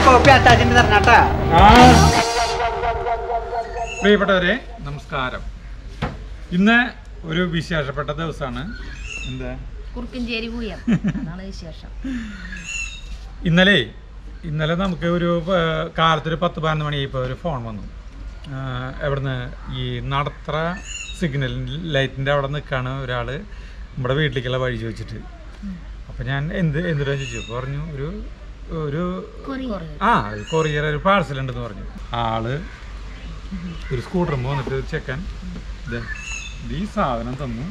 Copy അച്ചാച്ചിന് തരണട്ടാ പ്രിയപ്പെട്ടവരെ നമസ്കാരം ഇന്ന് ഒരു വിശേഷപ്പെട്ട ദിവസമാണ് എന്താ കുറുക്കഞ്ചേരി പൂയം അതാണ് വിശേഷം ഇന്നലെ ഇന്നലെ നമുക്ക് ഒരു ആ, കാലത്തൊരു പത്ത് പതിനൊന്ന് മണിയായപ്പോൾ ഒരു ഫോൺ വന്നു ആ, എവിടുന്ന് ഈ നടത്ര സിഗ്നൽ ലൈറ്റിൻ്റെ അവിടെ നിൽക്കുകയാണ് ഒരാൾ നമ്മുടെ വീട്ടിലേക്കുള്ള വഴി ചോദിച്ചിട്ട് അപ്പം ഞാൻ എന്ത് എന്തിനാ ചോദിച്ചു അപ്പോൾ പറഞ്ഞു ഒരു ഒരു ആ കൊറിയർ ഒരു പാഴ്സൽ ഉണ്ടെന്ന് പറഞ്ഞു ആള് ഒരു സ്കൂട്ടർ വന്നിട്ട് ഒരു ചെക്കൻ ദേ, ഇത് ഈ സാധനം തന്നു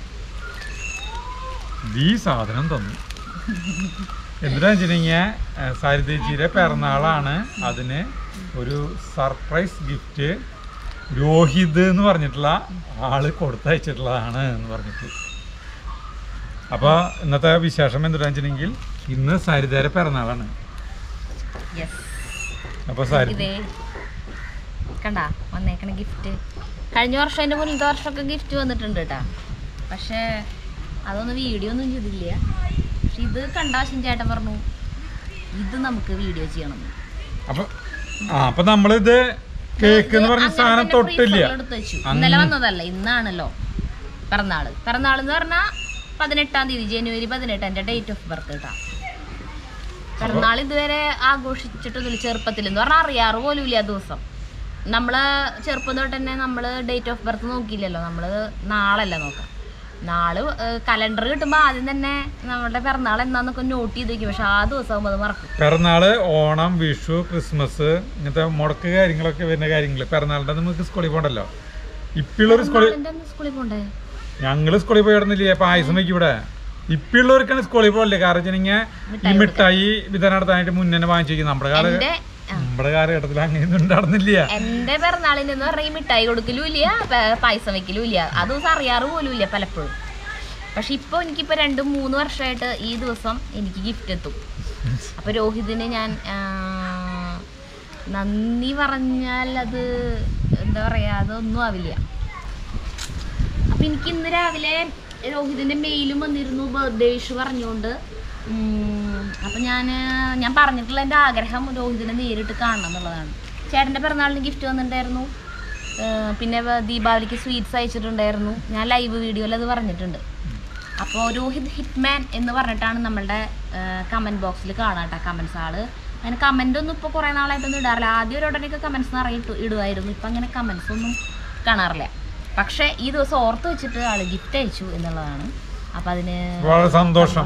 ഇത് ഈ സാധനം തന്നു എന്തിനാ വെച്ചിട്ടുണ്ടെങ്കിൽ സരിതേച്ചിയുടെ പിറന്നാളാണ് അതിന് ഒരു സർപ്രൈസ് ഗിഫ്റ്റ് രോഹിത് എന്ന് പറഞ്ഞിട്ടുള്ള ആള് കൊടുത്തയച്ചിട്ടുള്ളതാണ് എന്ന് പറഞ്ഞിട്ട് അപ്പോൾ ഇന്നത്തെ വിശേഷം എന്തിനാ വെച്ചിട്ടുണ്ടെങ്കിൽ ഇന്ന് സരിതയുടെ പിറന്നാളാണ് യെസ് അപ്പോൾ സരി ഇതേ കണ്ട വന്നേക്കണ ഗിഫ്റ്റ് കഴിഞ്ഞ വർഷം അതിന്റെ മുന്നത്തെ വർഷമൊക്കെ ഗിഫ്റ്റ് വന്നിട്ടുണ്ട് കേട്ടാ പക്ഷേ അതൊന്നും വീഡിയോ ഒന്നും ചെയ്തില്ല പക്ഷെ ഇത് കണ്ട ചേട്ടൻ പറഞ്ഞു ഇത് നമുക്ക് വീഡിയോ ചെയ്യണം അപ്പൊ ആ അപ്പൊ നമ്മളിത് കേക്ക് എന്ന് പറഞ്ഞ അങ്ങനെ സാധനം തന്നെ തൊട്ടില്ല freezer ൽ എടുത്ത് വെച്ചു. ഇന്നലെ വന്നതല്ല ഇന്നാണല്ലോ പിറന്നാള് പിറന്നാൾ എന്ന് പറഞ്ഞാൽ പതിനെട്ടാം തീയതി ജനുവരി പതിനെട്ട് എൻ്റെ ഡേറ്റ് ഓഫ് ബർത്ത് കേട്ടാ പിറന്നാൾ ഇതുവരെ ആഘോഷിച്ചിട്ടൊന്നുമില്ല ചെറുപ്പത്തിൽ എന്ന് പറഞ്ഞാൽ അറിയാറ് പോലും ഇല്ല ആ ദിവസം നമ്മള് ചെറുപ്പം തൊട്ട് തന്നെ നമ്മൾ ഡേറ്റ് ഓഫ് ബർത്ത് നോക്കിയില്ലല്ലോ നമ്മൾ നാളല്ല നോക്കാം നാള് കലണ്ടർ കിട്ടുമ്പോൾ ആദ്യം തന്നെ നമ്മുടെ പിറന്നാൾ എന്നാന്നൊക്കെ നോട്ട് ചെയ്ത് വെക്കും പക്ഷെ ആ ദിവസം ആകുമ്പോൾ അത് മറക്കും പിറന്നാള് ഓണം വിഷു ക്രിസ്മസ് ഇങ്ങനത്തെ മുടക്ക് കാര്യങ്ങളൊക്കെ വരുന്ന കാര്യങ്ങൾ പിറന്നാളിന്റെ നമുക്ക് സ്കൂളിൽ പോകണ്ടല്ലോ ഇപ്പിള്ളൊരു സ്കൂളിൽ പിറന്നാളിന്റെ അന്ന് സ്കൂളിൽ പോണ്ടേ ഞങ്ങള് സ്കൂളിൽ പോയി ഇടുന്നില്ലേ പായസം വയ്ക്കും ഇവിടെ ഇപ്പിള്ളവർക്കാണ് സ്കൂളിൽ പോകല്ലേ കാരണം വെച്ചിട്ടുണ്ടെങ്കിൽ ഈ മിഠായി വിതരണം നടത്താനായിട്ട് മുന്നേ വാങ്ങിച്ചു വയ്ക്കും നമ്മുടെ കാല എൻ്റെ നമ്മുടെ കാലഘട്ടത്തിൽ അങ്ങനെയൊന്നും ഉണ്ടായിരുന്നില്ല എന്റെ പിറന്നാളിന് എന്ന് പറഞ്ഞാൽ ഈ മിഠായി കൊടുക്കലും ഇല്ല പ- പായസം വെക്കലും ഇല്ല ആ ദിവസം അറിയാറ് പോലും ഇല്ല പലപ്പോഴും പക്ഷെ ഇപ്പൊ എനിക്കിപ്പോ രണ്ടും മൂന്ന് വർഷമായിട്ട് ഈ ദിവസം എനിക്ക് ഗിഫ്റ്റ് എത്തും അപ്പൊ രോഹിതിന് ഞാൻ ആ, നന്ദി പറഞ്ഞാൽ അത് എന്താ പറയാ അതൊന്നും ആവില്ല അപ്പൊ എനിക്ക് ഇന്ന് രാവിലെ രോഹിതിന്റെ മെയിലും വന്നിരുന്നു ബർത്ത്ഡേ വിഷ് പറഞ്ഞുകൊണ്ട് ഉം, അപ്പൊ ഞാൻ ഞാൻ പറഞ്ഞിട്ടുള്ള എൻ്റെ ആഗ്രഹം രോഹിതിനെ നേരിട്ട് കാണണം എന്നുള്ളതാണ് ചേട്ടൻ്റെ പിറന്നാളിന് ഗിഫ്റ്റ് വന്നിട്ടുണ്ടായിരുന്നു ഏർ പിന്നെ വ- ദീപാവലിക്ക് സ്വീറ്റ്സ് അയച്ചിട്ടുണ്ടായിരുന്നു ഞാൻ ലൈവ് വീഡിയോയിൽ അത് പറഞ്ഞിട്ടുണ്ട് അപ്പോൾ രോഹിത് ഹിറ്റ്മാൻ എന്ന് പറഞ്ഞിട്ടാണ് നമ്മളുടെ കമൻറ്റ് ബോക്സിൽ കാണാം കേട്ടോ കമൻസ് ആള് അങ്ങനെ കമൻ്റ് ഒന്നും ഇപ്പോൾ കുറേ നാളായിട്ടൊന്നും ഇടാറില്ല ആദ്യം ഒരു ഉടനെയൊക്കെ കമൻസ് നിറയിട്ട് ഇടുമായിരുന്നു ഇപ്പം അങ്ങനെ കമൻസ് ഒന്നും കാണാറില്ല പക്ഷേ ഈ ദിവസം ഓർത്ത് വെച്ചിട്ട് ആള് ഗിഫ്റ്റ് അയച്ചു എന്നുള്ളതാണ് അപ്പം അതിന് വളരെ സന്തോഷം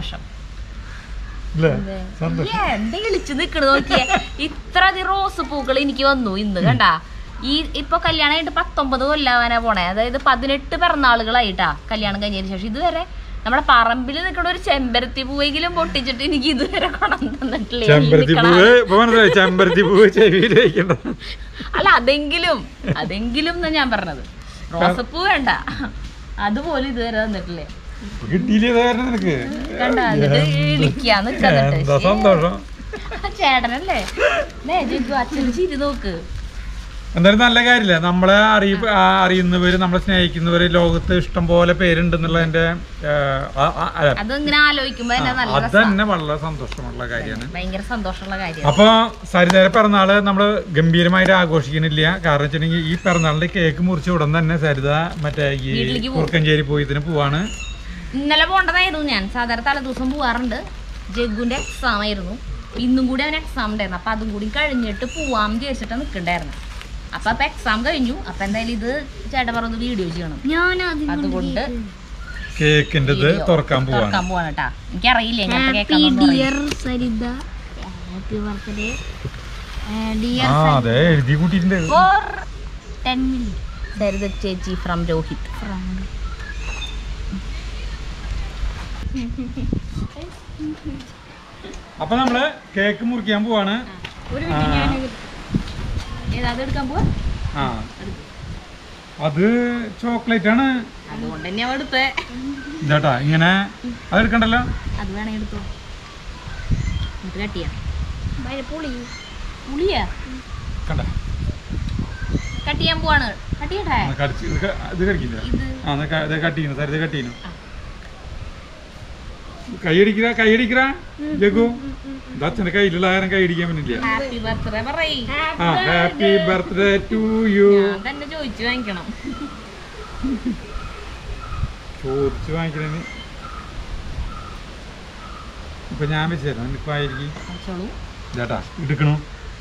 അല്ലേ ഏ, എന്താ ഇളിച്ചു നിക്കണ് നോക്കിയേ ഇത്ര അധികം റോസ് പൂക്കൾ എനിക്ക് വന്നു ഇന്ന് കണ്ടാ ഈ ഇപ്പൊ കല്യാണം കഴിഞ്ഞിട്ട് പത്തൊമ്പത് കൊല്ലാവാനാ പോണേ അതായത് പതിനെട്ട് പിറന്നാളുകളായിട്ടാ കല്യാണം കഴിഞ്ഞതിന് ശേഷം ഇതുവരെ നമ്മുടെ പറമ്പിൽ നിൽക്കുന്ന ഒരു ചെമ്പരത്തി പൂവെങ്കിലും പൊട്ടിച്ചിട്ട് എനിക്ക് ഇതുവരെ കൊണ്ടു തന്നിട്ടില്ല ഈ ചെമ്പരത്തി നിക്കണ പൂവ് ഇപ്പൊ മനസ്സിലായി ചെമ്പരത്തി പൂവ് ചെവിയിലേക്കുണ്ട് അല്ല അതെങ്കിലും അതെങ്കിലും എന്നാ ഞാൻ പറഞ്ഞത് റോസപ്പൂ വേണ്ട അതുപോലും ഇതുവരെ തന്നിട്ടില്ലേ കിട്ടിയില്ലേ ഇത് കാരണം നിനക്ക് കണ്ട എന്നിട്ട് ഇളിക്കാ നിക്കന്നിട്ട് എന്താ സന്തോഷം ചേട്ടനല്ലേ നേ ജിഗു അച്ഛന് ചിരി നോക്ക് എന്തായാലും നല്ല കാര്യമില്ല നമ്മളെ അറിയ ആ അറിയുന്നവര് നമ്മളെ സ്നേഹിക്കുന്നവര് ലോകത്ത് ഇഷ്ടം പോലെ പേരുണ്ടെന്നുള്ളതിന്റെ ആ, ആ, ആ, അല്ല, അതിങ്ങനെ ആലോചിക്കുമ്പോ തന്നെ നല്ല അത് രസാ. തന്നെ വളരെ സന്തോഷമുള്ള കാര്യമാണ് ഭയങ്കര സന്തോഷമുള്ള കാര്യം അപ്പൊ സരിതയുടെ പിറന്നാള് നമ്മള് ഗംഭീരമായിട്ട് ആഘോഷിക്കുന്നില്ല കാരണം വെച്ചിട്ടുണ്ടെങ്കിൽ ഈ പിറന്നാളിന്റെ കേക്ക് മുറിച്ച ഉടൻ തന്നെ സരിത മറ്റേ ഈ വീട്ടിലേക്ക് പോകും. കുറുക്കഞ്ചേരി പോയി ഇതിന് പോവാണ് ഇന്നലെ പോണ്ടതായിരുന്നു ഞാൻ സാധാരണ തലേ ദിവസം പോവാറുണ്ട് ജഗ്ഗുന്റെ എക്സാം ആയിരുന്നു ഇന്നും കൂടി അവൻ എക്സാം ഉണ്ടായിരുന്നു അപ്പൊ അതും കൂടി കഴിഞ്ഞിട്ട് പോവാം വിചാരിച്ചിട്ട് നിൽക്കണ്ടായിരുന്നു അപ്പൊ അപ്പൊ എക്സാം കഴിഞ്ഞു അപ്പൊ എന്തായാലും ഇത് ചേട്ടൻ പറഞ്ഞത് വീഡിയോ ചെയ്യണം അതുകൊണ്ട് കേക്കിന്റെ ഇത് video തുറക്കാൻ പോവാണ് തുറക്കാൻ പോവാണ് കേട്ടാ എനിക്കറിയില്ല ഇങ്ങനത്തെ കേൾക്കാന്നൊന്നും അറിയില്ല. സരിത ഹാപ്പി ബർത്ത്ഡേ ഡിയർ ആ അതെ എഴുതി കൂട്ടിയിട്ടുണ്ട് For ടെൻ മിനിറ്റ് സരിത ചേച്ചി ഫ്രം രോഹിത് അപ്പൊ നമ്മള് കേക്ക് മുറിക്കാൻ പോവാണ് ഒരു ആ. മിനിറ്റ് ഞാൻ ഏതാ അത് എടുക്കാൻ പോവാ ആ അത് ചോക്ലേറ്റ് ആണ് അതുകൊണ്ട് തന്നെ അവ എടുത്തേ ഇതാട്ടാ ഇങ്ങനെ അത് എടുക്കണ്ടല്ലോ അത് വേണേ എടുത്തോ എന്നിട്ട് കട്ട് ചെയ്യാം പുളി പുളിയാ കണ്ട കട്ട് ചെയ്യാൻ പോവാണ് കട്ട് ചെയ്യട്ടെ കടിച്ച് ഇത് ക- ഇത് കടിക്കില്ല ഇത് ആ എന്നാ ക- ഇത് കട്ട് ചെയ്യുന്നു സരിത കട്ട് ചെയ്യുന്നു കൈയടിക്കറ കൈയടിക്കറ ജഗു ഇത് അച്ഛന്റെ കയ്യിലുള്ള ആരും കൈയടിക്കാൻ പറ്റില്ല ഹാപ്പി ബർത്ത്ഡേ പറയ് ആ ഹാപ്പി ബർത്ത്ഡേ ടു യു ഞാൻ തന്നെ ചോദിച്ചു വാങ്ങിക്കണം ചോദിച്ചു വാങ്ങിക്കണേന് ഇപ്പൊ ഞാൻ വെച്ച് തരാം നിനക്ക് ആയിരിക്കും കഴിച്ചോളൂ ചേട്ടാ എടുക്കണു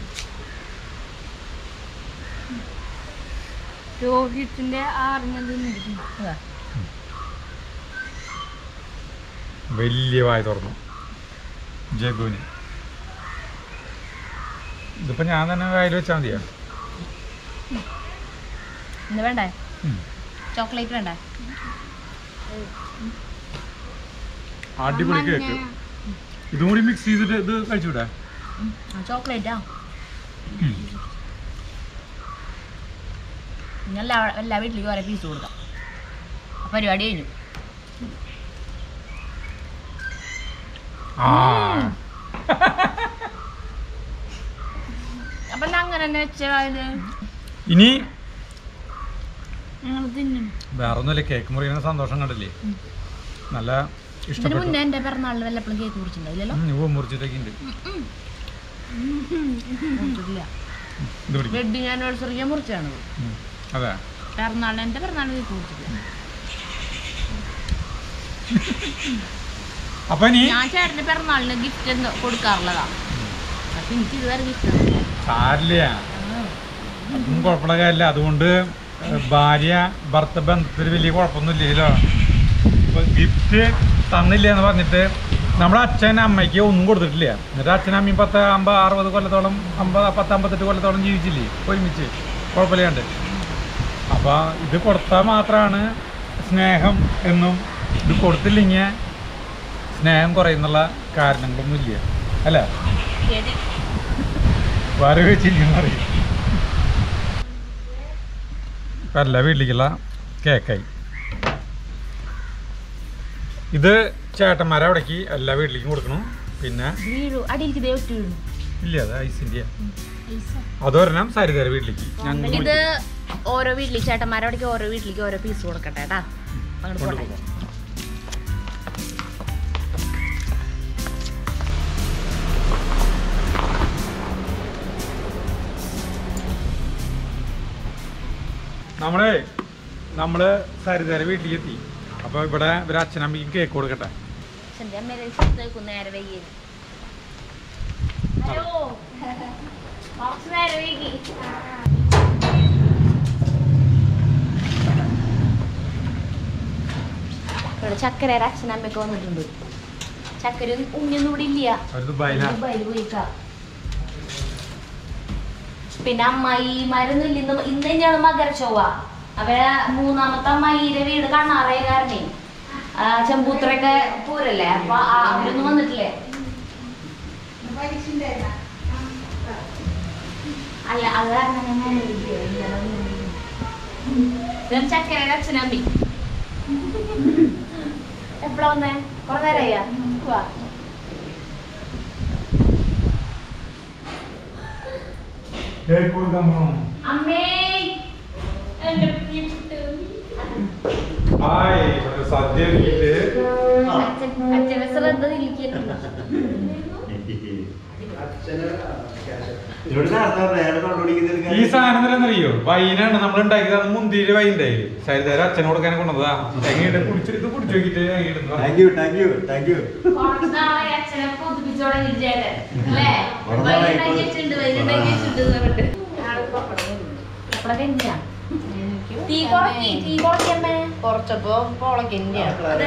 രോഹിത്തിന്റെ ആറിഞ്ഞത് അതാ. വലിയ വായ തുറന്നു ജഗുവിന് ഇതിപ്പോ ഞാൻ തന്നെ വായിൽ വെച്ചാൽ മതിയാ എന്താ വേണ്ടേ ഉം. ചോക്ലേറ്റ് വേണ്ടേ അടിപൊളി കേക്ക് ഇതും കൂടി മിക്സ് ചെയ്തിട്ട് ഇത് കഴിച്ചുവിടാ ചോക്ലേറ്റാ ഞാൻ എല്ലാ എല്ലാ വീട്ടിലേക്ക് ഓരോ പീസ് കൊടുക്കാം അപ്പൊ പരിപാടി കഴിഞ്ഞു ആ അപ്പൊ ഞാൻ അങ്ങനെ തന്നെ വെച്ചത് ഇനി ഞങ്ങൾ തിന്നും വേറെ ഒന്നുമില്ല കേക്ക് മുറിയുന്ന സന്തോഷം കണ്ടില്ലേ നല്ല ഇതിന് ഇഷ്ടപ്പെട്ടു മുന്നേ എന്റെ പിറന്നാളിൽ വല്ലപ്പോഴും കേക്ക് കുടിച്ചിട്ടുണ്ടായില്ലല്ലോ ഉം, ഇവ മുറിച്ചിട്ടൊക്കെ ഉണ്ട് മുറിച്ചിട്ടില്ല ഇത് പിടിക്കും വെഡിങ് ആനിവേഴ്സറിക്ക് മുറിച്ചാണ് ഉം. അതെ പിറന്നാളിന് എന്റെ പിറന്നാളിന് കേക്ക് കുടിച്ചിട്ടില്ല അപ്പൊ ഇനി ഞാൻ ചേട്ടന്റെ പിറന്നാളിന് ഗിഫ്റ്റ് കൊടുക്കാറുള്ളതാ പക്ഷെ എനിക്ക് ഇതുവരെ ഗിഫ്റ്റ് സാരില്ല അതൊന്നും കുഴപ്പമുള്ള കാര്യമില്ല അതുകൊണ്ട് ഏഹ്, ഭാര്യ ഭർത്ത ബന്ധത്തിൽ വലിയ കുഴപ്പമൊന്നുമില്ലല്ലോ ഇപ്പൊ ഗിഫ്റ്റ് തന്നില്ല എന്ന് പറഞ്ഞിട്ട് നമ്മുടെ അച്ഛൻ അമ്മയ്ക്ക് ഒന്നും കൊടുത്തിട്ടില്ല എന്നിട്ട് അച്ഛനും അമ്മയും പത്ത് അമ്പത് അറുപത് കൊല്ലത്തോളം അമ്പത് പത്ത് അമ്പത്തെട്ട് കൊല്ലത്തോളം ജീവിച്ചില്ലേ ഒരുമിച്ച് കുഴപ്പമില്ലാണ്ട് അപ്പോൾ ഇത് കൊടുത്താൽ മാത്രമാണ് സ്നേഹം എന്നും ഇത് കൊടുത്തില്ലെങ്കിൽ സ്നേഹം കുറയുന്നുള്ള കാരണങ്ങളൊന്നും ഇല്ല അല്ല ശരി വേറെ വെച്ചില്ലെന്ന് അറിയും ഇപ്പം എല്ലാ വീട്ടിലേക്കുള്ള കേക്കായി ഇത് ചേട്ടന്മാരെ അവിടേക്ക് എല്ലാ വീട്ടിലേക്കും കൊടുക്കണം പിന്നെ വീഴു അടിയിലേക്ക് ദേ ഒറ്റ വീഴുന്നു ഇല്ല അത് ഐസിൻ്റെ അതൊരെണ്ണം സരിതര വീട്ടിലേക്ക് ഞങ്ങൾ ഇത് ഓരോ വീട്ടിലേക്ക് ചേട്ടന്മാരെ അവിടേക്ക് ഓരോ വീട്ടിലേക്ക് ഓരോ പീസ് കൊടുക്കട്ടെ കേട്ടാ അങ്ങോട്ട് പോട്ടെ നമ്മളെ നമ്മള് സരിതര വീട്ടിലേക്ക് എത്തി അപ്പോൾ ഇവിടെ ഇവരെ അച്ഛനമ്മയ്ക്ക് കേക്ക് കൊടുക്കട്ടെ അച്ഛൻ്റെ അമ്മേരെ സ്ഥലത്തേക്ക് നേരെ വൈകി ഹലോ കുറച്ച് നേരം വൈകി ഇവിടെ ചക്കരയുടെ അച്ഛനമ്മയൊക്കെ വന്നിട്ടുണ്ട് ചക്കര ഉണ്ണിയൊന്നും ഇവിടെ ഇല്ല അവർ ദുബായിലാ ദുബായിൽ പോയിക്കാ പിന്നെ അമ്മായിമാരൊന്നും ഇല്ല ഇന്ന് ഇന്ന് തന്നെയാണ് മകരച്ചൊവ്വ അവരെ മൂന്നാമത്തെ അമ്മായിയുടെ വീട് കണ്ണാറേ കാരണേ ആ, ചെമ്പൂത്രയൊക്കെ പൂരല്ലേ അപ്പൊ ആ, അവരൊന്നും വന്നിട്ടില്ലേ അല്ല അത് കാരണം ഞാൻ ആലോചിക്കുകയാ, ഇന്നലെ വന്നിരുന്നു. ഇവൻ ചക്കരയുടെ അച്ഛനമ്മി എപ്പോഴാ വന്നേ കൊറേ നേരമായാ വാ കേക്ക് കൊടുക്കാൻ പോകണം അമ്മേ എന്റെ പ്രിയപ്പെട്ട ഹായ് ഇവിടെ സദ്യ ഒരുക്കിയിട്ട് അച്ഛൻ അച്ഛനെ ശ്രദ്ധ തിരിക്കുന്നില്ല ഇവിടെ നടത്താൻ അയാൾ ഈ കൊണ്ടുപിടിക്കുന്ന സാധനം എന്തെന്നറിയോ വൈനാണ് നമ്മൾ ഉണ്ടാക്കിയത് മുന്തിരി വൈൻണ്ടായി ശരിതര അച്ഛനെ കൊടുക്കാൻ കൊണ്ടതാ എങ്ങനെയുണ്ട് കുടിച്ചു ഇത് കുടിച്ചു നോക്കിട്ട് എങ്ങനെയുണ്ട് thank you thank you thank you കുറച്ച് നാളെ അച്ഛനെ പൊതുപ്പിച്ചോടെ ചേട്ടൻ അല്ലേ വളരെ നാളായി വൈകുണ്ടാക്കി വെച്ചിട്ടുണ്ട് വൈകുണ്ടാക്കി വെച്ചിട്ടുണ്ട് എന്ന് പറഞ്ഞിട്ട് പപ്പടം തന്നെയാ തീ കുറക്കി തീ കുറക്കമ്മേ കുറച്ചപ്പോ പൊളക്കന്നെയാ അതെ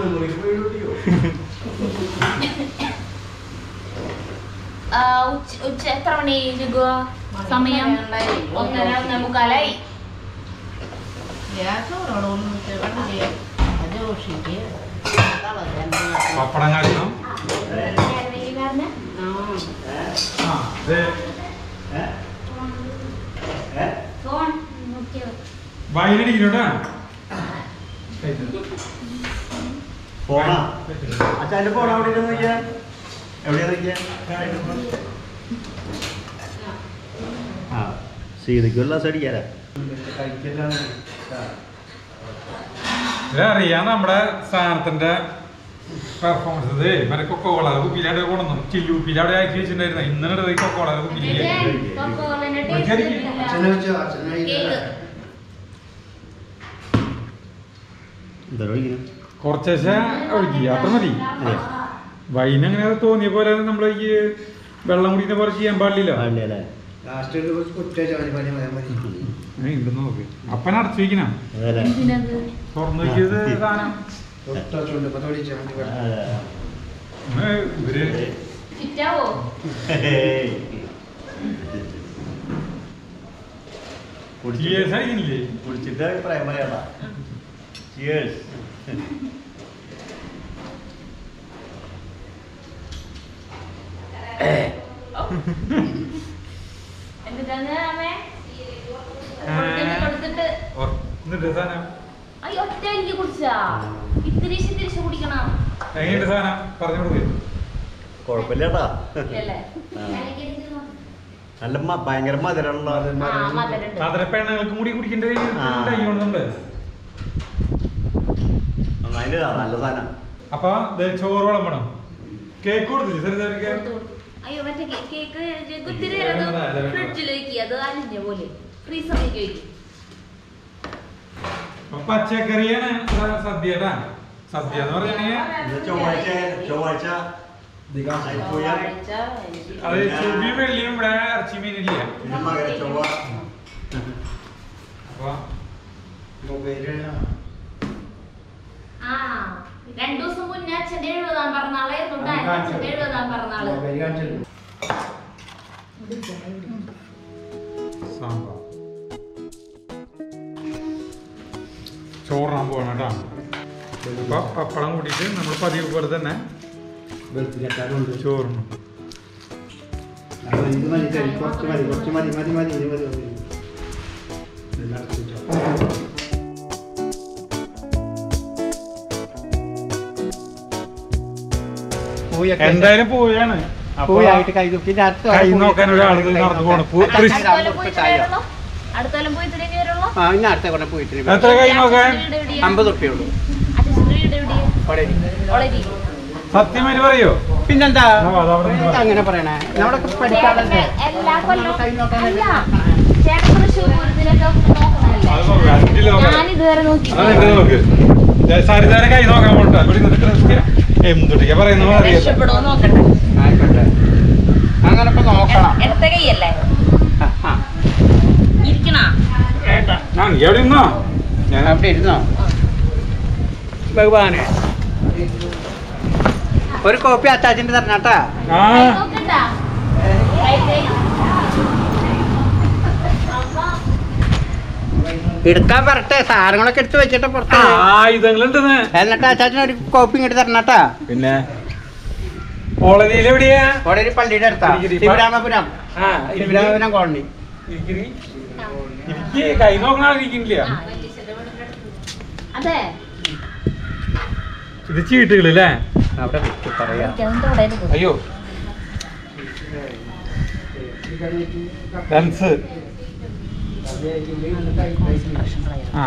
ആ, ഉച്ച ഉച്ച എത്ര മണി ജുഗോ സമയം ഒന്നര ഒന്നേ മുക്കാലായി പപ്പടം കാണിക്കണം നേരം വൈകി കാരണം ആ ഇത് ഫോൺ നോക്കിയോ വൈനടിക്കണോട്ടാ ഫോണാ അച്ഛാ എന്റെ ഫോൺ അവിടെ നോക്കിയാ എവിടെയാ നോക്കിയാ ആ സീതയ്ക്ക് ഒരു ഗ്ലാസ് അടിക്കാരാ ഇതറിയാം നമ്മുടെ സാധനത്തിന്റെ പെർഫോമൻസ് ഇത് മറ്റേ കൊക്കോള കുപ്പിയിലാണ്ട് കൊണ്ടു ചില്ലു കുപ്പിയിലവിടെ അയച്ചു വെച്ചിട്ടുണ്ടായിരുന്നു ഇന്നലെ കൊക്കോള കുപ്പിയില് കൊക്കോളന്റെ ഒരിക്കലും ടേസ്റ്റ് അച്ഛനെ വെച്ചോ അച്ഛനെ കേക്ക് എന്താ ഒഴിക്കണം കുറച്ചേശ ഒഴുകി അത്ര മതി വൈൻ അങ്ങനെ തോന്നിയ പോലെ നമ്മൾ ഈ വെള്ളം കുടിക്കുന്ന പോലെ ചെയ്യാൻ പാടില്ല പാടില്ല അല്ലേ ലാസ്റ്റ് ഒരു കുറച്ച് കുറ്റ ചാടി പനി മതി മതി ഉണ്ടെന്ന് നോക്ക് അപ്പൻ അടച്ചു വെക്കണം അതല്ലേ എന്തിനത് തുറന്നു വെക്കിയത് സാധനം തൊട്ടോ ചുണ്ട് ഇപ്പൊ തൊടിച്ചാ മതി ഏ, ഇവര് ഫിറ്റാവോ GS ആയില്ലേ? കുടിച്ചിട്ട് അഭിപ്രായം പറയണ്ട ചിയേഴ്സ് എന്നിട്ടാണ് അമ്മേ ആ. കൊടുത്തിട്ട് കൊടുത്തിട്ട് ഓ, എന്നിട്ട് സാധനം അയ്യോ ഒറ്റ എനിക്ക് കുടിച്ചാ ഇത്തിരിശ് തിരിച്ച് കുടിക്കണം എങ്ങനെയുണ്ട് സാധനം പറഞ്ഞു കൊടുക്ക് കുഴപ്പമില്ലട്ടാ ഇല്ലല്ലേ ആ. നല്ല മ- ഭയങ്കര മധുരമുള്ള ആ മധുരണ്ട് സാധന പെണ്ണുങ്ങൾക്ക് കൂടി കുടിക്കേണ്ട ആ. കഴിയുന്നുണ്ട് നന്നായില്ല നല്ല സാധനം അപ്പൊ ദേ ചോറ് വിളമ്പണം കേക്ക് കൊടുത്തില്ലേ സരിത അവർക്ക്? കൊടുത്തു, കൊടുത്തു. അയ്യോ മറ്റേ കേ- കേക്ക് കുത്തിരി അതെ, അതെ, അതെ. ഫ്രിഡ്ജിൽ വെക്കുക അത് അലിഞ്ഞ പോലെ ഫ്രീസറിലേക്ക് വെക്കും അപ്പൊ പച്ചക്കറിയാണ് സ- സദ്യട്ടാ സദ്യ എന്ന് പറഞ്ഞാൽ ഇത് ചൊവ്വാഴ്ച ചൊവ്വാഴ്ച അയപ്പൂയ അത് ചൊവ്വയും വെള്ളിയും ഇവിടെ ഇറച്ചി മീനില്ല പിന്നെ മകര ചൊവ്വ അപ്പൊ മൊബൈല് ആ രണ്ടു ദിവസം മുന്നേ അച്ഛന്റെ എഴുപതാം പിറന്നാളായിരുന്നു കേട്ടോ. അച്ഛന്റെ എഴുപതാം പിറന്നാള് മൊബൈൽ കാണിച്ചില്ല സാമ്പാർ ചോറിനാൻ പോകണം കേട്ടോ അപ്പൊ പപ്പടം കൂട്ടിയിട്ട് നമ്മൾ പതിവ് പോലെ തന്നെ വെളുപ്പിലെത്താറുണ്ട് ചോറിനും ഇത് മതി കഴി കുറച്ച് മതി കുറച്ച് മതി മതി മതി ഇനി മതി മതി ഇതെല്ലാം അടച്ചിട്ടോ. പൂയൊക്കെ എന്തായാലും പോയാണ് അപ്പൊ പൂയായിട്ട് കൈ നോക്കി ഇനി അടുത്ത കൈ പൂയൊക്കെ നോക്കാൻ ഒരാൾ നടന്നു പോണം പൂ- കൃഷി അടുത്തോലം പോയി ഇത്രേ വരുള്ളൂ? അടുത്തോലം പോയി ഇത്രേ വരുള്ളൂ ആ ഇനി അടുത്ത കൊല്ലം പോയിട്ട് എത്ര കൈ നോക്കാൻ അച്ഛന്റെ വീട് എവിടെയാ? അമ്പത് റുപ്യ ഉള്ളൂ അച്ഛന്റെ വീട് എവിടെയാ? കൊടേരി. ഒളരി. സത്യമായിട്ട് പറയോ പിന്നെന്താ ആ, അതവിടെ നിന്ന് പറ. അങ്ങനെ പറയണേ നമ്മുടെ പഠിക്കാറുണ്ട് എല്ലാ കൊല്ലവും കൈ നോക്കാൻ അല്ല ചേട്ടൻ തൃശ്ശൂർ പൂരത്തിലൊക്കെ നോക്കണല്ലേ അത് നോക്കാം അതില് നോക്കാം ഞാൻ ഇതുവരെ നോക്കി അതെ ഇത് നോക്ക് ദേ, സരിതയുടെ കൈ നോക്കാൻ പോട്ടാ ഇവിടെ നിന്നിട്ട് rest ചെയ്യാം. എന്തുട്ടിക്കാ പറയുന്ന അറിയില്ല രക്ഷപ്പെടുമോ നോക്കട്ടെ ആയിക്കോട്ടെ അങ്ങനെ ഇപ്പൊ നോക്കണം എടുത്ത കൈയല്ലേ ആ, ആ. ഇരിക്കണ ഞാൻ നീ എവിടെ നിന്നോ ഞാൻ അവിടെ ഇരുന്നോ ഭഗവാനെ ഒരു കോപ്പി അച്ചാച്ചിന്റെ തരണട്ടാ ആ നോക്കണ്ട കൈ- എടുക്കാൻ പറട്ടെ സാധനങ്ങളൊക്കെ എടുത്ത് വെച്ചിട്ട് പുറത്ത് ആയുധങ്ങളുണ്ടെന്ന് എന്നിട്ട് അച്ചാച്ചന് ഒരു കോപ്പി ഇങ്ങോട്ട് തരണട്ടാ പിന്നെ കോളനിയിൽ എവിടെയാ അവിടെ ഒരു പള്ളിയുടെ അടുത്താ ഇരിക്ക്, ഇരിക്ക്. ശിവരാമപുരം ആ ശിവരാമപുരം കോളനി ഇരിക്കിരി. ഇരിക്ക് കൈ നോക്കണ ഇരിക്കണില്ല ആ, വലിയച്ഛന്റെ വീടിന്റെ അടുത്ത്. അതെ ഇത് ചീട്ടുകളല്ലേ അവിടെ വിളിച്ച് പറയാ എനിക്കതും തുടരുത് അയ്യോ ലെൻസ് ആ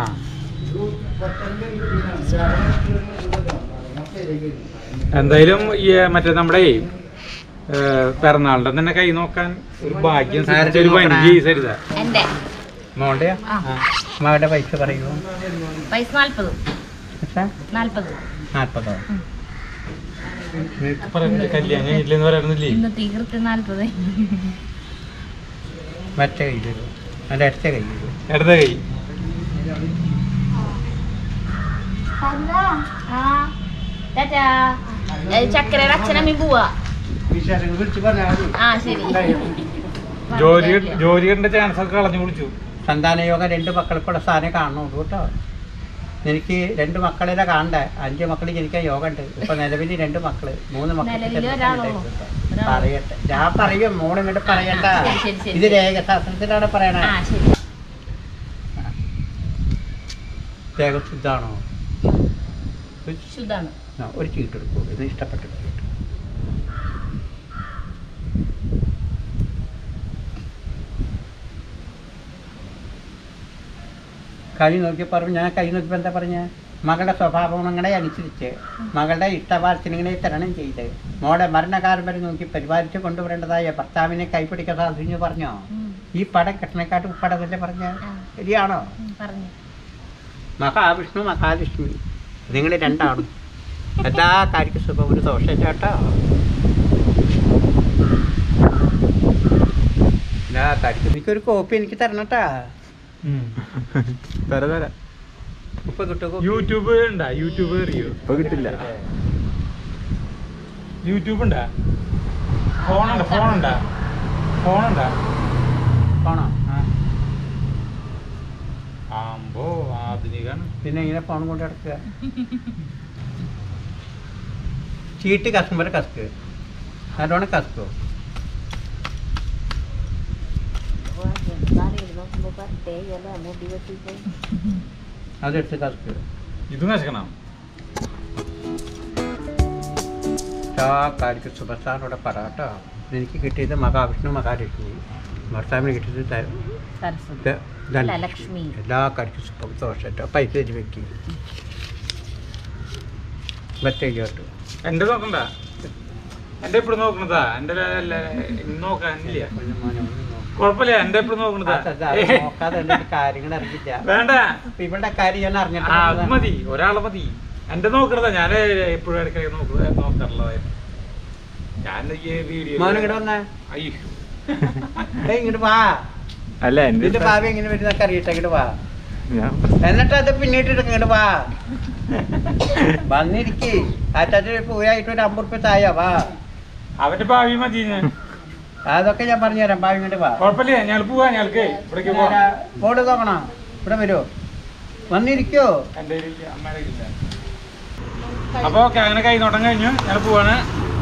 എന്തായാലും ഈ മറ്റേ നമ്മുടെ ഈ, ഏ, പിറന്നാളിന്റെ തന്നെ കൈ നോക്കാൻ ഒരു ഭാഗ്യം സിദ്ധിച്ച ഒരു നോക്കണേ? വഞ്ചി സരിത എന്റെ മോണ്ടയാ ആ മകളുടെ പൈസ പറയൂ പൈസ നാല്പത് നാല്പത് നാൽപ്പതോ നിനക്ക് പറയുന്നത് കല്യാണം കഴിഞ്ഞില്ലെന്ന് പറയുന്നില്ലേ ഇന്ന് തീർത്ത് നാല്പത് മറ്റേ കയ്യിൽ തരൂ അതിൻ്റെ അടുത്ത കയ്യിൽ തരൂ ഇടത കൈ ആ ടാറ്റാ ഏ, ചക്കരയുടെ അച്ഛനമ്മയും പോവാ വിശേഷങ്ങൾ വിളിച്ച് പറഞ്ഞാൽ ആ ശരി ജോലി ജോലിയുടെ ചാൻസ് ഒക്കെ കളഞ്ഞു വിളിച്ചു സന്താനയോഗം രണ്ട് മക്കൾക്കുള്ള സ്ഥാനം കാണുന്നുള്ളൂ കേട്ടോ എനിക്ക് രണ്ട് മക്കളിലെ കാണണ്ടേ അഞ്ച് മക്കൾ ജനിക്കാൻ യോഗ ഉണ്ട് ഇപ്പൊ നിലവിൽ രണ്ട് മക്കള് മൂന്ന് നിലവില് മക്കൾ ഒരാളുള്ളൂ. ഒരാള്. പറയട്ടെ ഞാൻ പറയും മോൾ ഇങ്ങോട്ട് പറയണ്ട ശരി, ശരി, ശരി. ഇത് രേഖശാസ്ത്രത്തിലാണ് പറയണേ ആ ശരി രേഖസിദ്ധാണോ ശുദ്ധാണ് ആ, ഒരു ചീട്ട് എടുക്കൂ ഇത് ഇഷ്ടപ്പെട്ട ചീട്ട് കൈ നോക്കി പറഞ്ഞു ഞാൻ കൈ നോക്കിയപ്പോ എന്താ പറഞ്ഞ മകളുടെ സ്വഭാവ ഗുണങ്ങളെ അനുസരിച്ച് മകളുടെ ഇഷ്ടവാത്സല്യങ്ങളെ തരണം ചെയ്ത് മോളെ മരണകാലം വരെ നോക്കി പരിപാലിച്ചു കൊണ്ടുവരേണ്ടതായ ഭർത്താവിനെ കൈപ്പിടിക്കാൻ സാധിച്ചു പറഞ്ഞോ ഉം. ഈ പടം കെട്ടണക്കാട്ട് ഉപ്പടതല്ലേ പറഞ്ഞ ആ. ശരിയാണോ ഉം, പറഞ്ഞു മഹാവിഷ്ണു മഹാലക്ഷ്മി നിങ്ങൾ രണ്ടാണ് എല്ലാ കാര്യക്കും സുഖം ഒരു ദോഷം ചേട്ടോ എല്ലാ കാര്യക്കും എനിക്കൊരു കോപ്പി എനിക്ക് തരണട്ടാ തരാം തരാം ഉപ്പ് കിട്ടുമോ യൂട്യൂബ് ഉണ്ടാ യൂട്യൂബ് അറിയോ ഇപ്പൊ കിട്ടില്ല യൂട്യൂബ് ഉണ്ടാ ഫോണുണ്ടാ ഫോണുണ്ടാ ഫോണുണ്ടാ പോണോ ആമ്പോ ആധുനികാണ് പിന്നെ ഇങ്ങനെ ഫോൺ കൊണ്ട് കിടക്കുക ചീട്ട് കസ്റ്റമർ കസ്ക് നല്ലോണം കസ്കോ അതെടുത്ത് കസ്ക് ഇതും നശിക്കണം എല്ലാ കാര്യക്കും സുഭസ്ഥാനോടെ പറയാട്ടോ എനിക്ക് കിട്ടിയത് മഹാവിഷ്ണു മഹാലക്ഷ്മി ഭർത്താവിന് കിട്ടിയത് ത- സരസ്വതി ത- ധന- അല്ല, ലക്ഷ്മി. എല്ലാ കാര്യക്കും സുഖം ദോഷട്ടോ പൈസ തരി വെക്കി ബത്തേജോട്ടു എന്റെ നോക്കണ്ട എന്റെ എപ്പോഴും നോക്കണതാ എന്റെ നോക്കാനില്ല കുഴപ്പമില്ല എന്റെ എപ്പോഴും നോക്കണതാ ഏ, നോക്കാതെ എന്തെങ്കിലും കാര്യങ്ങൾ അറിയില്ല വേണ്ട ഇപ്പൊ ഇവളുടെ കാര്യം ഞാൻ ആ അത് അറിഞ്ഞിട്ട് മതി ഒരാളെ മതി എന്റെ നോക്കണതാ ഞാൻ എപ്പോഴും ഇടയ്ക്കിടയ്ക്ക് നോക്കുക നോക്കാറുള്ളതായിരുന്നു ഞാൻ ഈ വീഡിയോ മോനെ ഇങ്ങോട്ട് വന്നേ അയ്യോ ഡേയ് ഇങ്ങോട്ട് വാ അല്ല എന്റെ ഇതിന്റെ ഭാവി എങ്ങനെ വരുന്നൊക്കെ അറിയട്ടെ ഇങ്ങോട്ട് വാ ഞാൻ എന്നിട്ട് അത് പിന്നീട്ട് ഇങ്ങോട്ട് വാ വന്നിരിക്കേ ആറ്റാച്ച പോയായിട്ട് ഒരു അമ്പത് റുപ്യ തായ വാ അവന്റെ ഭാവി മതി ഞാൻ അതൊക്കെ ഞാൻ പറഞ്ഞുതരാം ഭാവി ഇങ്ങോട്ട് വാ കുഴപ്പമില്ല ഞങ്ങൾ പോവാ ഞങ്ങൾക്ക് ഇവിടേക്ക് പോവാം ബോർഡ് നോക്കണം ഇവിടെ വരുമോ വന്നിരിക്കോ എന്റെ കയ്യിലില്ല, അമ്മയുടെ കയ്യിലില്ല. അപ്പൊ ഓക്കെ അങ്ങനെ കൈനോട്ടം കഴിഞ്ഞു ഞങ്ങൾ പോവാണ്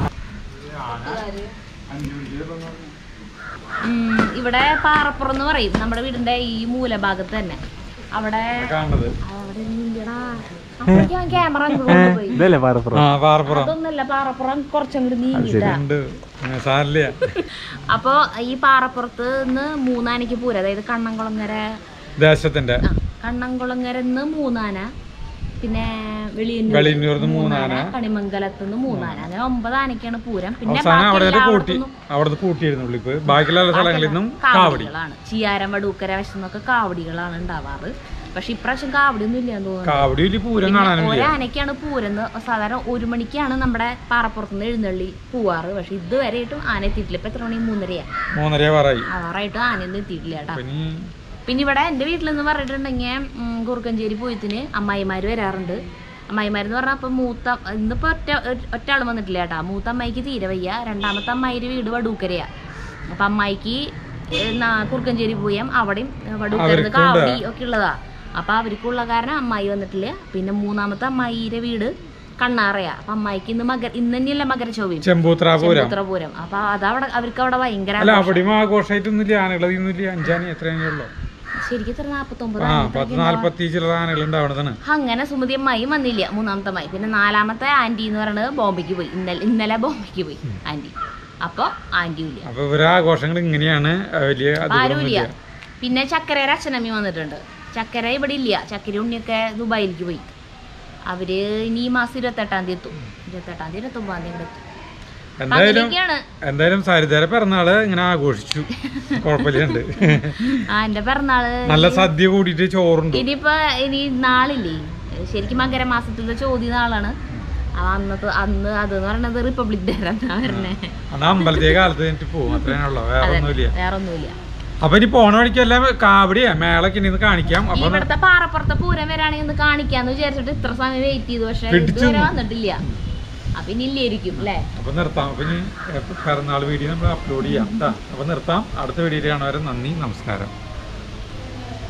ഉം, ഇവിടെ പാറപ്പുറം എന്ന് പറയും നമ്മുടെ വീടിന്റെ ഈ മൂലഭാഗത്ത് തന്നെ അവിടെ കാണുന്നത് അവിടെ ഇല്ലടാ അപ്പോഴേക്കും ഞാൻ ക്യാമറ കൊണ്ടുപോയി ഇതല്ലേ പാറപ്പുറം ആ പാറപ്പുറം അതൊന്നല്ല പാറപ്പുറം കുറച്ചങ്ങോട്ട് നീങ്ങിട്ടാ ഉണ്ട് സാരില്ല അപ്പൊ ഈ പാറപ്പുറത്ത് നിന്ന് മൂന്നാനയ്ക്ക് പൂരം അതായത് കണ്ണംകുളങ്ങര ദേശത്തിന്റെ ആ, കണ്ണംകുളങ്ങരന്ന് മൂന്നാന പിന്നെ വെളിയന്നൂർ വെളിയന്നൂർന്ന് മൂന്നാന. കണിമംഗലത്ത് നിന്ന് മൂന്നാന അങ്ങനെ ഒമ്പത് ആനയ്ക്കാണ് പൂരം പിന്നെ അവസാനം അവിടെ ബാക്കി കൂട്ടി എല്ലായിടത്തുനിന്നും അവിടുന്ന് കൂട്ടിയിരുന്നു ഉള്ളിപ്പ് ബാക്കിയുള്ള എല്ലാ സ്ഥലങ്ങളിൽ നിന്നും കാവടി കാവടികളാണ് ചിയാരം വടൂക്കര വശന്നൊക്കെ കാവടികളാണ് ഉണ്ടാവാറ് പക്ഷെ ഇപ്രാവശ്യം കാവടി ഒന്നും ഇല്ലാന്ന് തോന്നുന്നു കാവടി വലിയ പൂരം കാണാനില്ല ഒരാനയ്ക്കാണ് പൂരെന്ന് സാധാരണ ഒരു മണിക്കാണ് നമ്മുടെ പാറപ്പുറത്തുനിന്ന് എഴുന്നള്ളി പോവാറ് പക്ഷെ ഇതുവരെയായിട്ടും ആന എത്തിയിട്ടില്ല ഇപ്പൊ എത്ര മണി മൂന്നരയാ മൂന്നര പറയി ആറായിട്ടും ആനയൊന്നും എത്തിയിട്ടില്ല കേട്ടാ അപ്പൊ ഇനി പിന്നെ ഇവിടെ എൻ്റെ വീട്ടിലെന്ന് പറഞ്ഞിട്ടുണ്ടെങ്കിൽ കുറുക്കഞ്ചേരി പൂയത്തിന് അമ്മായിമാർ വരാറുണ്ട് അമ്മായിമാരെന്ന് പറഞ്ഞാൽ അപ്പം മൂത്ത ഇന്നിപ്പോൾ ഒറ്റ ഒറ്റ ആൾ വന്നിട്ടില്ല കേട്ടാ മൂത്ത അമ്മായിക്ക് തീരെ വയ്യ രണ്ടാമത്തെ അമ്മായിയുടെ വീട് വടൂക്കരയാ അപ്പം അമ്മായിക്ക് ഏഹ് നാ- കുറുക്കഞ്ചേരി പൂയം അവിടെയും വടൂക്കരുന്ന് അവർക്കുണ്ട്. കാവടി ഒക്കെ ഉള്ളതാ അപ്പം അവർക്കുള്ള കാരണം അമ്മായി വന്നിട്ടില്ല പിന്നെ മൂന്നാമത്തെ അമ്മായിയുടെ വീട് കണ്ണാറയാ അപ്പം അമ്മായിക്ക് ഇന്ന് മകര ഇന്ന് തന്നെയല്ല മകരചൊവ്വയും ചെമ്പൂത്ര പൂരം പൂരം അപ്പൊ അതവിടെ അവർക്ക് അവിടെ ഭയങ്കര അല്ല ആഘോഷം. അവിടെയും ആഘോഷമായിട്ടൊന്നുമില്ല ആനകളൊന്നുമില്ല അഞ്ചാനി എത്രയാണുള്ളൂ ശരിക്കും ഇത്ര നാപ്പത്തൊമ്പത് ആ ആനയൊക്കെ പത്ത് ഉണ്ടാവാ. നാല്പത്തി ചില ആനകൾ ഉണ്ടാവണതാണ് അങ്ങനെ സുമതി അമ്മായിയും വന്നില്ല മൂന്നാമത്തെ അമ്മായി പിന്നെ നാലാമത്തെ ആന്റി എന്ന് പറയുന്നത് ബോംബെക്ക് പോയി ഇന്നലെ ഇന്നലെ ബോംബെക്ക് പോയി ആന്റി അപ്പൊ ആന്റിയും ഇല്ല അപ്പൊ ഇവരെ ആഘോഷങ്ങൾ ഇങ്ങനെയാണ് ആ, വലിയ അപ്പൊ ആരും ഇല്ല അധികമൊന്നുമില്ല പിന്നെ ചക്കരയുടെ അച്ഛനമ്മി വന്നിട്ടുണ്ട് ചക്കര ഇവിടെ ഇല്ല ചക്കര ഉണ്ണിയൊക്കെ ദുബായിലേക്ക് പോയി അവര് ഇനി ഈ മാസം ഇരുപത്തെട്ടാം തീയതി എത്തും ഇരുപത്തെട്ടാം തീയതി ഇരുപത്തൊമ്പതാം തീയതി ഇവിടെ എത്തും അപ്പൊ എന്തായാലും അങ്ങനെയൊക്കെയാണ് എന്തായാലും സരിതയുടെ പിറന്നാള് ഇങ്ങനെ ആഘോഷിച്ചു കുഴപ്പമില്ലുണ്ട് ആ എന്റെ പിറന്നാള് നല്ല സദ്യ കൂടിയിട്ട് ചോറുണ്ട് ഇനിയിപ്പോ ഇനി നാളില്ലേ ശരിക്കും മകരമാസത്തിലെ ചോദ്യ നാളാണ് അപ്പൊ അന്നത്തെ അന്ന് അത് എന്ന് പറയുന്നത് റിപ്പബ്ലിക് ഡേ എന്നാ വരണേ അന്ന് അമ്പലത്തെ കാലത്ത് കഴിഞ്ഞിട്ട് പോകും അത്രയാണുള്ളൂ വേറെ അതെ ഒന്നുമില്ല വേറെ ഒന്നുമില്ല അപ്പൊ ഇനി പോണ വഴിക്കെല്ലാം കാവടിയാ മേളൊക്കെ ഇനി ഇത് കാണിക്കാം ഈ അപ്പൊ ഇവിടുത്തെ പാറപ്പുറത്തെ പൂരം വരാണെങ്കിൽ ഒന്ന് കാണിക്കാന്ന് വിചാരിച്ചിട്ട് ഇത്ര സമയം വെയിറ്റ് ചെയ്തു പക്ഷെ പിടിച്ചു ഇതുവരെ നിന്നു. വന്നിട്ടില്ല അപ്പൊ ഇനി ഇല്ലായിരിക്കും അല്ലേ അപ്പൊ നിർത്താം അപ്പൊ ഇനി പിറന്നാൾ വീഡിയോ നമ്മൾ അപ്ലോഡ് ചെയ്യാം ട്ടാ. അപ്പൊ നിർത്താം അടുത്ത വീഡിയോയിൽ കാണുവരെ നന്ദി നമസ്കാരം